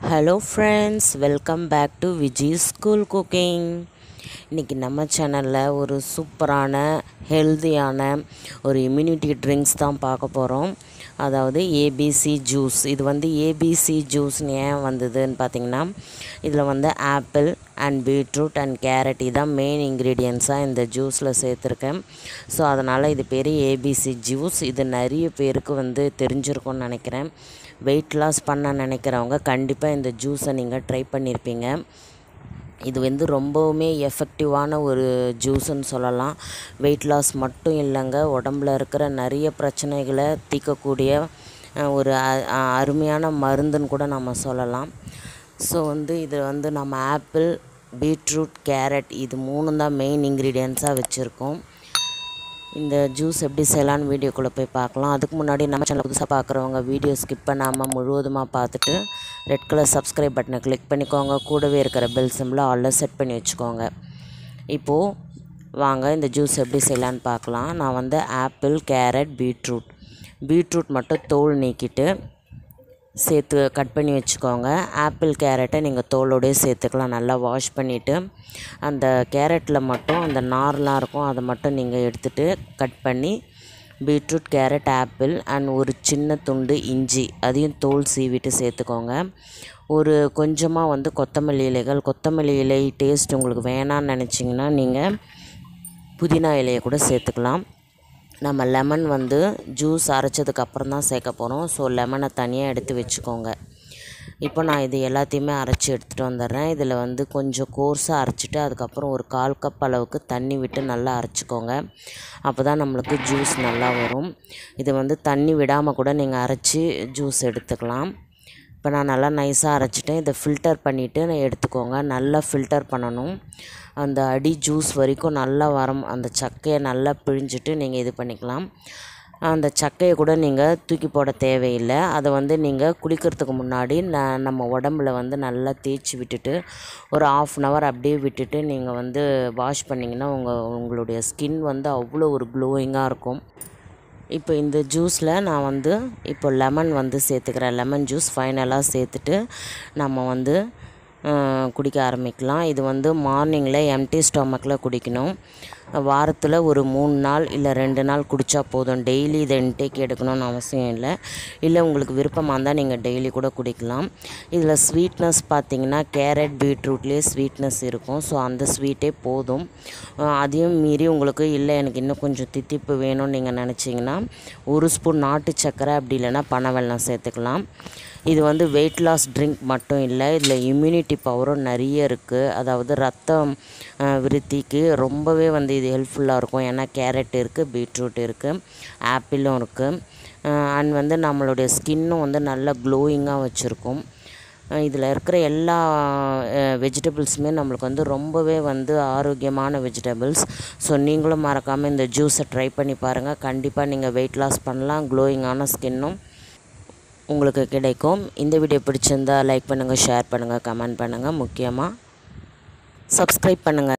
hello friends welcome back to Viji school cooking இன்றைக்கி நம்ம சேனலில் ஒரு சூப்பரான ஹெல்தியான ஒரு இம்யூனிட்டி ட்ரிங்க்ஸ் தான் பார்க்க போகிறோம் அதாவது ஏபிசி ஜூஸ் இது வந்து ஏபிசி ஜூஸ்னு ஏன் வந்ததுன்னு பார்த்தீங்கன்னா இதில் வந்து apple and beetroot and carrot இதான் மெயின் இன்க்ரீடியன்ஸாக இந்த ஜூஸில் சேர்த்துருக்கேன் ஸோ அதனால் இது பேர் ஏபிசி ஜூஸ் இது நிறைய பேருக்கு வந்து தெரிஞ்சிருக்கும்னு நினைக்கிறேன் வெயிட் லாஸ் பண்ண நினைக்கிறவங்க கண்டிப்பாக இந்த ஜூஸை நீங்கள் ட்ரை பண்ணியிருப்பீங்க இது வந்து ரொம்பவுமே எஃபெக்டிவான ஒரு ஜூஸுன்னு சொல்லலாம் வெயிட் லாஸ் மட்டும் இல்லைங்க உடம்புல இருக்கிற நிறைய பிரச்சனைகளை தீர்க்கக்கூடிய அஹ், ஒரு அ- அ- அருமையான மருந்துன்னு கூட நம்ம சொல்லலாம் ஸோ வந்து இது வந்து நம்ம ஆப்பிள் பீட்ரூட் கேரட் இது மூணும் தான் மெயின் இன்க்ரீடியன்ஸாக வச்சுருக்கோம் இந்த ஜூஸ் எப்படி செய்யலான்னு வீடியோக்குள்ளே போய் பார்க்கலாம் அதுக்கு முன்னாடி நம்ம சேனல் புதுசாக பார்க்குறவங்க வீடியோ ஸ்கிப் பண்ணாமல் முழுவதுமாக பார்த்துட்டு ரெட் கலர் சப்ஸ்கிரைப் பட்டனை கிளிக் பண்ணிக்கோங்க கூடவே இருக்கிற பெல் சிம்பிளை ஆல்ல செட் பண்ணி வச்சுக்கோங்க இப்போது வாங்க இந்த ஜூஸ் எப்படி செய்யலான்னு பார்க்கலாம் நான் வந்து ஆப்பிள் கேரட் பீட்ரூட் பீட்ரூட் மட்டும் தோல் நீக்கிட்டு சேர்த்து கட் பண்ணி வச்சுக்கோங்க ஆப்பிள் கேரட்டை நீங்கள் தோலோடயே சேர்த்துக்கலாம் நல்லா வாஷ் பண்ணிவிட்டு அந்த கேரட்டில் மட்டும் அந்த நார்லாம் இருக்கும் அதை மட்டும் நீங்கள் எடுத்துகிட்டு கட் பண்ணி பீட்ரூட் கேரட் ஆப்பிள் அண்ட் ஒரு சின்ன துண்டு இஞ்சி அதையும் தோல் சீவிட்டு சேர்த்துக்கோங்க ஒரு கொஞ்சமாக வந்து கொத்தமல்லி இலைகள் கொத்தமல்லி இலை டேஸ்ட் உங்களுக்கு வேணான்னு நினச்சிங்கன்னா நீங்கள் புதினா இலையை கூட சேர்த்துக்கலாம் நம்ம லெமன் வந்து ஜூஸ் அரைச்சதுக்கு அப்புறம் தான் சேர்க்க போகிறோம் ஸோ லெமனை தனியாக எடுத்து வச்சுக்கோங்க இப்போ நான் இது எல்லாத்தையுமே அரைச்சி எடுத்துகிட்டு வந்துடுறேன் இதில் வந்து கொஞ்சம் கோர்ஸாக அரைச்சிட்டு அதுக்கப்புறம் ஒரு கால் கப் அளவுக்கு தண்ணி விட்டு நல்லா அரைச்சிக்கோங்க அப்போ தான் நம்மளுக்கு ஜூஸ் நல்லா வரும் இது வந்து தண்ணி விடாமல் கூட நீங்கள் அரைச்சி ஜூஸ் எடுத்துக்கலாம் இப்போ நான் நல்லா நைஸாக அரைச்சிட்டேன் இதை ஃபில்டர் பண்ணிவிட்டு நான் எடுத்துக்கோங்க நல்லா ஃபில்டர் பண்ணணும் அந்த அடி ஜூஸ் வரைக்கும் நல்லா வரும் அந்த சக்கையை நல்லா பிழிஞ்சிட்டு நீங்கள் இது பண்ணிக்கலாம் அந்த சக்கையை கூட நீங்கள் தூக்கி போட தேவையில்லை அதை வந்து நீங்கள் குளிக்கிறதுக்கு முன்னாடி ந நம்ம உடம்புல வந்து நல்லா தேய்ச்சி விட்டுட்டு ஒரு ஆஃப் அன் ஹவர் அப்படியே விட்டுட்டு நீங்கள் வந்து வாஷ் பண்ணிங்கன்னா உங்கள் உங்களுடைய ஸ்கின் வந்து அவ்வளோ ஒரு க்ளோயிங்காக இருக்கும் இப்போ இந்த ஜூஸில் நான் வந்து இப்போ லெமன் வந்து சேர்த்துக்கிறேன் லெமன் ஜூஸ் ஃபைனலாக சேர்த்துட்டு நம்ம வந்து அஹ், குடிக்க ஆரம்பிக்கலாம் இது வந்து மார்னிங்கில் எம்டி ஸ்டொமக்கில் குடிக்கணும் வாரத்தில் ஒரு மூணு நாள் இல்லை ரெண்டு நாள் குடித்தா போதும் டெய்லி இதை இன்டேக் எடுக்கணும்னு அவசியம் இல்லை இல்லை உங்களுக்கு விருப்பமாக இருந்தால் நீங்கள் டெய்லி கூட குடிக்கலாம் இதில் ஸ்வீட்னஸ் பார்த்தீங்கன்னா கேரட் பீட்ரூட்லேயே ஸ்வீட்னஸ் இருக்கும் ஸோ அந்த ஸ்வீட்டே போதும் அஹ் அதையும் மீறி உங்களுக்கு இல்லை எனக்கு இன்னும் கொஞ்சம் தித்திப்பு வேணும்னு நீங்கள் நினச்சிங்கன்னா ஒரு ஸ்பூன் நாட்டு சர்க்கரை அப்படி இல்லைன்னா பனவெல்லம் சேர்த்துக்கலாம் இது வந்து வெயிட் லாஸ் ட்ரிங்க் மட்டும் இல்லை இதில் இம்யூனிட்டி பவரும் நிறைய இருக்குது அதாவது ரத்தம் அஹ், விருத்திக்கு ரொம்பவே வந்து இது ஹெல்ப்ஃபுல்லாக இருக்கும் ஏன்னா கேரட் இருக்குது பீட்ரூட் இருக்குது ஆப்பிளும் இருக்குது அண்ட் வந்து நம்மளுடைய ஸ்கின்னும் வந்து நல்லா க்ளோயிங்காக வச்சுருக்கும் இதில் இருக்கிற எல்லா வெஜிடபிள்ஸுமே நம்மளுக்கு வந்து ரொம்பவே வந்து ஆரோக்கியமான வெஜிடபிள்ஸ் ஸோ நீங்களும் மறக்காமல் இந்த ஜூஸை ட்ரை பண்ணி பாருங்கள் கண்டிப்பாக நீங்கள் வெயிட் லாஸ் பண்ணலாம் க்ளோயிங்கான ஸ்கின்னும் உங்களுக்கு கிடைக்கும் இந்த வீடியோ பிடிச்சிருந்தா லைக் பண்ணுங்கள் ஷேர் பண்ணுங்கள் கமெண்ட் பண்ணுங்கள் முக்கியமாக சப்ஸ்கிரைப் பண்ணுங்கள்